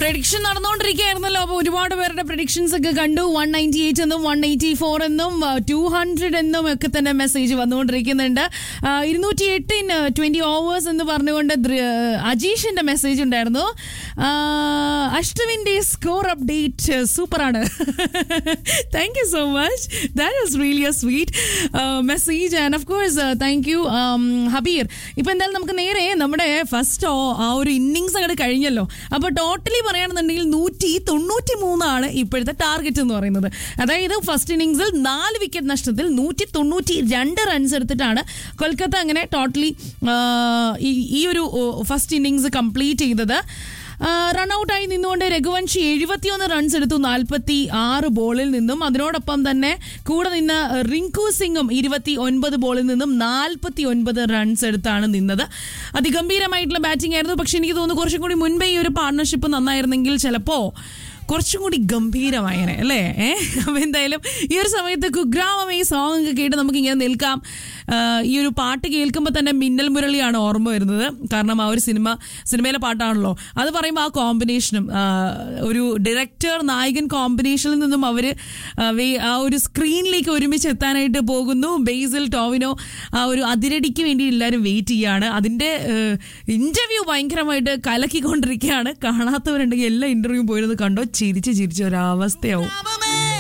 prediction നടന്നുകൊണ്ടിരിക്കുകയായിരുന്നല്ലോ അപ്പോൾ ഒരുപാട് പേരുടെ പ്രഡിക്ഷൻസ് ഒക്കെ കണ്ടു വൺ നയൻറ്റി എയ്റ്റ് എന്നും വൺ എയ്റ്റി ഫോർ എന്നും ടു ഹൺഡ്രഡ് എന്നും ഒക്കെ തന്നെ മെസ്സേജ് വന്നുകൊണ്ടിരിക്കുന്നുണ്ട് ഇരുന്നൂറ്റി എട്ടിൻ ട്വന്റി ഓവേഴ്സ് എന്ന് പറഞ്ഞുകൊണ്ട് ദ്ര- അജീഷിന്റെ മെസ്സേജ് ഉണ്ടായിരുന്നു ആ, അഷ്ടമിന്റെ സ്കോർ അപ്ഡേറ്റ് സൂപ്പറാണ് thank you so much that is really a sweet message and of course thank you Habeer ഇപ്പൊ എന്തായാലും നമുക്ക് നേരെ നമ്മുടെ ഫസ്റ്റ് ആ ഒരു ഇന്നിങ്സ് അങ്ങോട്ട് കഴിഞ്ഞല്ലോ അപ്പൊ ടോട്ടലി പറയുകയാണെന്നുണ്ടെങ്കിൽ നൂറ്റി തൊണ്ണൂറ്റി മൂന്നാണ് ഇപ്പോഴത്തെ ടാർഗറ്റ് എന്ന് പറയുന്നത് അതായത് ഫസ്റ്റ് ഇന്നിങ്സിൽ നാല് വിക്കറ്റ് നഷ്ടത്തിൽ നൂറ്റി തൊണ്ണൂറ്റി രണ്ട് റൺസ് എടുത്തിട്ടാണ് കൊൽക്കത്ത അങ്ങനെ ടോട്ടലി ഈ ഒരു ഫസ്റ്റ് ഇന്നിങ്സ് കംപ്ലീറ്റ് ചെയ്തത് റൺ ഔട്ടായി നിന്നുകൊണ്ട് രഘുവൻഷി എഴുപത്തിയൊന്ന് റൺസ് എടുത്തു നാൽപ്പത്തി ആറ് ബോളിൽ നിന്നും അതിനോടൊപ്പം തന്നെ കൂടെ നിന്ന് റിങ്കു സിംഗും ഇരുപത്തി ഒൻപത് ബോളിൽ നിന്നും നാൽപ്പത്തി ഒൻപത് റൺസ് എടുത്താണ് നിന്നത് അതിഗംഭീരമായിട്ടുള്ള ബാറ്റിംഗ് ആയിരുന്നു പക്ഷെ എനിക്ക് തോന്നുന്നു കുറച്ചും കൂടി മുൻപേ ഈ ഒരു പാർട്ണർഷിപ്പ് നന്നായിരുന്നെങ്കിൽ ചിലപ്പോ കുറച്ചും കൂടി ഗംഭീരമായനെ അല്ലേ ഏഹ് അപ്പൊ എന്തായാലും ഈ ഒരു സമയത്ത് കുഗ്രാമം ഈ സോങ് ഒക്കെ കേട്ട് നമുക്ക് ഇങ്ങനെ നിൽക്കാം ആ, ഈ ഒരു പാട്ട് കേൾക്കുമ്പോൾ തന്നെ മിന്നൽ മുരളിയാണ് ഓർമ്മ വരുന്നത് കാരണം ആ ഒരു സിനിമ സിനിമയിലെ പാട്ടാണല്ലോ അത് പറയുമ്പോൾ ആ കോമ്പിനേഷനും ആ, ഒരു ഡയറക്ടർ നായകൻ കോമ്പിനേഷനിൽ നിന്നും അവർ ആ ഒരു സ്ക്രീനിലേക്ക് ഒരുമിച്ച് എത്താനായിട്ട് പോകുന്നു ബേസിൽ ടോവിനോ ആ ഒരു അതിരടിക്ക് വേണ്ടി എല്ലാവരും വെയിറ്റ് ചെയ്യാണ് അതിൻ്റെ ഇന്റർവ്യൂ ഭയങ്കരമായിട്ട് കലക്കിക്കൊണ്ടിരിക്കുകയാണ് കാണാത്തവരുണ്ടെങ്കിൽ എല്ലാ ഇന്റർവ്യൂ പോയിരുന്നത് കണ്ടോ ചിരിച്ച് ചിരിച്ച ഒരവസ്ഥയാവും